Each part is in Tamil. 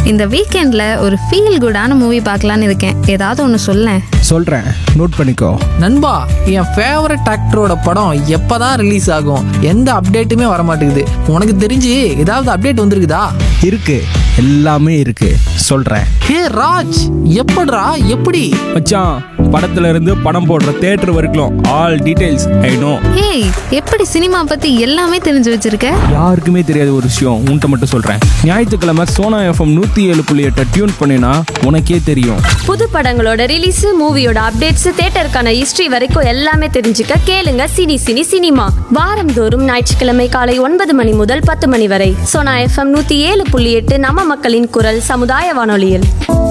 இந்த வீக்கெண்டில் ஒரு ஃபீல் குடான மூவி பார்க்கலான்னு இருக்கேன் ஏதாவது ஒன்று சொல்லேன் சொல்கிறேன் நோட் பண்ணிக்கோ நண்பா என் ஃபேவரட் ஆக்டரோட படம் எப்பதான் ரிலீஸ் ஆகும் எந்த அப்டேட்டுமே வர மாட்டேங்குது உனக்கு தெரிஞ்சு ஏதாவது அப்டேட் வந்திருக்குதா இருக்கு எல்லாமே இருக்கு சொல்கிறேன் ஹே ராஜ் எப்படிடா எப்படி மச்சான் படத்துல இருந்து படம் போடுற தேட்டர் வரைக்கும் ஆல் டீடைல்ஸ் ஐ நோ ஏய் எப்படி சினிமா பற்றி எல்லாமே தெரிஞ்சு வச்சிருக்க யாருக்குமே தெரியாத ஒரு விஷயம் உன்கிட்ட மட்டும் சொல்கிறேன் ஞாயிற்றுக்கிழமை சோனா எஃப்எம் நூற்றி ஏழு புள்ளி எட்டை டியூன் பண்ணினா உனக்கே தெரியும் புது படங்களோட ரிலீஸ் மூவியோட அப்டேட்ஸ் தேட்டருக்கான ஹிஸ்டரி வரைக்கும் எல்லாமே தெரிஞ்சுக்க கேளுங்க சினி சினி சினிமா வாரந்தோறும் ஞாயிற்றுக்கிழமை காலை ஒன்பது மணி முதல் பத்து மணி வரை சோனா எஃப்எம் நூத்தி ஏழு புள்ளி எட்டு நம்ம மக்களின் குரல் சமுதாய வானொலியில்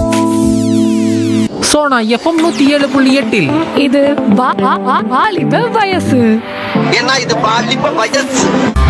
ஸோ நான் எஃப்எம் நூற்றி ஏழு புள்ளி எட்டில் இது வா- வா- வா- வாலிப வயசு ஏன்னா இது பாலிப்ப வயசு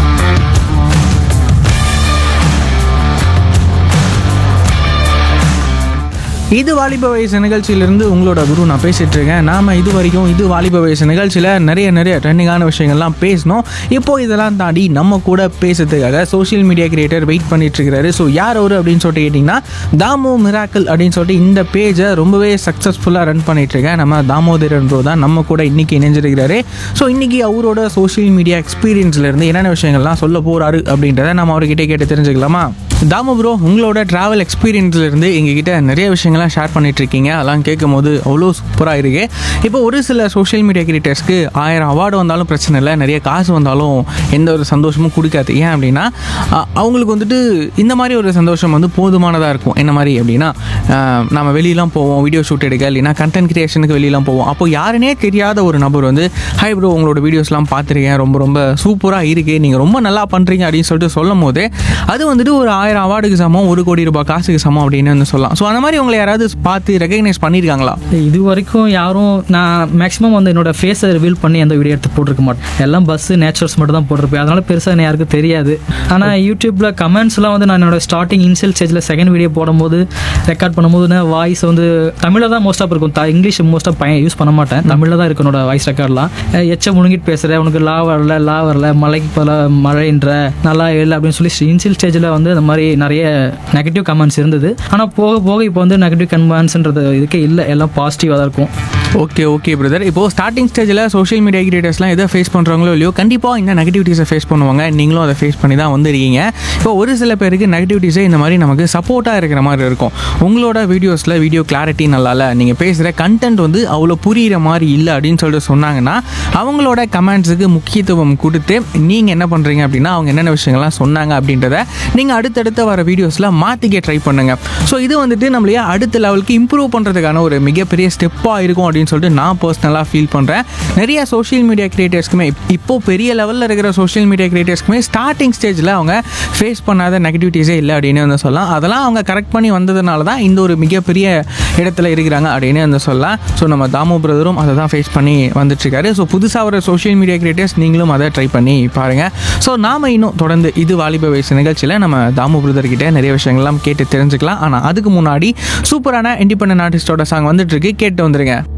இது வாலிப வயசு நிகழ்ச்சியிலிருந்து உங்களோட குரு நான் பேசிட்டு இருக்கேன் நாம இது வரைக்கும் இது வாலிப வயசு நிகழ்ச்சியில் நிறைய நிறைய ட்ரெண்டிங்கான விஷயங்கள்லாம் பேசணும் இப்போ இதெல்லாம் தாண்டி நம்ம கூட பேசுறதுக்காக சோஷியல் மீடியா கிரியேட்டர் வெயிட் பண்ணிட்டு இருக்காரு ஸோ யார் அவரு அப்படின்னு சொல்லிட்டு கேட்டிங்கன்னா தாமோ மிராக்கிள் அப்படின்னு சொல்லிட்டு இந்த பேஜை ரொம்பவே சக்ஸஸ்ஃபுல்லாக ரன் பண்ணிட்டு இருக்கேன் நம்ம தாமோதரன் ப்ரோ தான் நம்ம கூட இன்னைக்கு இணைஞ்சிருக்கிறாரு ஸோ இன்னைக்கு அவரோட சோஷியல் மீடியா எக்ஸ்பீரியன்ஸ்ல இருந்து என்னென்ன விஷயங்கள்லாம் சொல்ல போறாரு அப்படின்றத நம்ம அவர்கிட்ட கேட்டு தெரிஞ்சுக்கலாமா தாமு ப்ரோ உங்களோட ட்ராவல் எக்ஸ்பீரியன்ஸ்ல இருந்து எங்ககிட்ட நிறைய விஷயங்கள்லாம் ஷேர் பண்ணிட்டு இருக்கீங்க அதெல்லாம் கேட்கும் போது அவ்வளோ சூப்பராக இருக்கு இப்போ ஒரு சில சோஷியல் மீடியா கிரியேட்டர்ஸ்க்கு ஆயிரம் அவார்டு வந்தாலும் பிரச்சனை இல்லை நிறைய காசு வந்தாலும் எந்த ஒரு சந்தோஷமும் கொடுக்காது ஏன் அப்படின்னா அ- அவங்களுக்கு வந்துட்டு இந்த மாதிரி ஒரு சந்தோஷம் வந்து போதுமானதாக இருக்கும் என்ன மாதிரி அப்படின்னா அஹ், நம்ம வெளியெல்லாம் போவோம் வீடியோ ஷூட் எடுக்க இல்லைன்னா கண்டென்ட் கிரியேஷனுக்கு வெளியெல்லாம் போவோம் அப்போ யாருனே தெரியாத ஒரு நபர் வந்து ஹை ப்ரோ உங்களோட வீடியோஸ்லாம் பார்த்துருக்கேன் ரொம்ப ரொம்ப சூப்பராக இருக்கு நீங்கள் ரொம்ப நல்லா பண்ணுறீங்க அப்படின்னு சொல்லிட்டு சொல்லும் போது அது வந்துட்டு ஒரு ஆயிரம் அவார்டுக்கு சமம் ஒரு கோடி ரூபாய் காசுக்கு சமம் அப்படின்னு வந்து சொல்லலாம் ஸோ அந்த மாதிரி உங்களை யாராவது பார்த்து ரெகக்னைஸ் பண்ணியிருக்காங்களா இது வரைக்கும் யாரும் நான் மேக்ஸிமம் வந்து என்னோட ஃபேஸை ரிவீல் பண்ணி எந்த வீடியோ எடுத்து போட்டிருக்க மாட்டேன் எல்லாம் பஸ்ஸு நேச்சர்ஸ் மட்டும் தான் போட்டிருப்பேன் அதனால பெருசாக எனக்கு யாருக்கும் தெரியாது ஆனால் யூடியூப்பில் கமெண்ட்ஸ்லாம் வந்து நான் என்னோட ஸ்டார்டிங் இன்சியல் ஸ்டேஜில் செகண்ட் வீடியோ போடும்போது ரெக்கார்ட் பண்ணும்போது நான் வாய்ஸ் வந்து தமிழில் தான் மோஸ்ட்டாக இருக்கும் த- இங்கிலீஷ் மோஸ்ட்டாக பையன் யூஸ் பண்ண மாட்டேன் தமிழில் தான் இருக்கும் என்னோட வாய்ஸ் ரெக்கார்ட்லாம் எச்ச முழுங்கிட்டு பேசுகிறேன் உனக்கு லா வரல லா வரல மலைக்கு போல மழைன்ற நல்லா இல்லை அப்படின்னு சொல்லி இன்சியல் ஸ்டேஜில் வந்து இந்த மாதிரி நிறைய நெகட்டிவ் கமெண்ட்ஸ் இருந்தது ஆனால் போக போக இப்போ வந்து நெகட்டிவ் கமெண்ட்ஸ்ன்றது இதுக்கே இல்லை எல்லாம் பாசிட்டிவாக தான் இருக்கும் ஓகே ஓகே பிரதர் இப்போ ஸ்டார்டிங் ஸ்டேஜில் சோஷியல் மீடியா கிரியேட்டர்ஸ்லாம் எதை ஃபேஸ் பண்ணுறாங்களோ இல்லையோ கண்டிப்பாக இந்த நெகட்டிவிட்டிஸை ஃபேஸ் பண்ணுவாங்க நீங்களும் அதை ஃபேஸ் பண்ணி தான் வந்திருக்கீங்க இப்போ ஒரு சில பேருக்கு நெகட்டிவிட்டிஸே இந்த மாதிரி நமக்கு சப்போர்ட்டாக இருக்கிற மாதிரி இருக்கும் உங்களோட வீடியோஸில் வீடியோ கிளாரிட்டி நல்லா இல்லை நீங்கள் பேசுகிற கண்டென்ட் வந்து அவ்வளோ புரிகிற மாதிரி இல்லை அப்படின்னு சொல்லிட்டு சொன்னாங்கன்னா அவங்களோட கமெண்ட்ஸுக்கு முக்கியத்துவம் கொடுத்து நீங்கள் என்ன பண்ணுறீங்க அப்படின்னா அவங்க என்னென்ன விஷயங்கள்லாம் சொன்னாங்க அப்படின்றத நீங்கள் அடுத்தடுத்த வர வீடியோஸில் மாற்றிக்க ட்ரை பண்ணுங்கள் ஸோ இது வந்துட்டு நம்மளையே அடுத்த லெவலுக்கு இம்ப்ரூவ் பண்ணுறதுக்கான ஒரு மிகப்பெரிய ஸ்டெப்பாக இருக்கும் அப்படின்னு சொல்லிட்டு நான் பர்சனலாக ஃபீல் பண்ணுறேன் நிறைய சோஷியல் மீடியா கிரியேட்டர்ஸ்க்குமே இப்போ பெரிய லெவலில் இருக்கிற சோஷியல் மீடியா கிரியேட்டர்ஸ்க்குமே ஸ்டார்டிங் ஸ்டேஜில் அவங்க ஃபேஸ் பண்ணாத நெகட்டிவிட்டிஸே இல்லை அப்படின்னு வந்து சொல்லலாம் அதெல்லாம் அவங்க கரெக்ட் பண்ணி வந்ததுனால தான் இந்த ஒரு மிகப்பெரிய இடத்துல இருக்கிறாங்க அப்படின்னு வந்து சொல்லலாம் ஸோ நம்ம தாமு பிரதரும் அதை தான் ஃபேஸ் பண்ணி வந்துட்டுருக்காரு ஸோ புதுசாக வர சோஷியல் மீடியா கிரியேட்டர்ஸ் நீங்களும் அதை ட்ரை பண்ணி பாருங்கள் ஸோ நாம இன்னும் தொடர்ந்து இது வாலிப வயசு நிகழ்ச்சியில் நம்ம தாமு பிரதர் கிட்ட நிறைய விஷயங்கள்லாம் கேட்டு தெரிஞ்சுக்கலாம் ஆனால் அதுக்கு முன்னாடி சூப்பரான இண்டிபெண்டன்ட் ஆர்டிஸ்டோட சாங் வந்துட்டு இருக்கு கேட்டு வந்துருங்க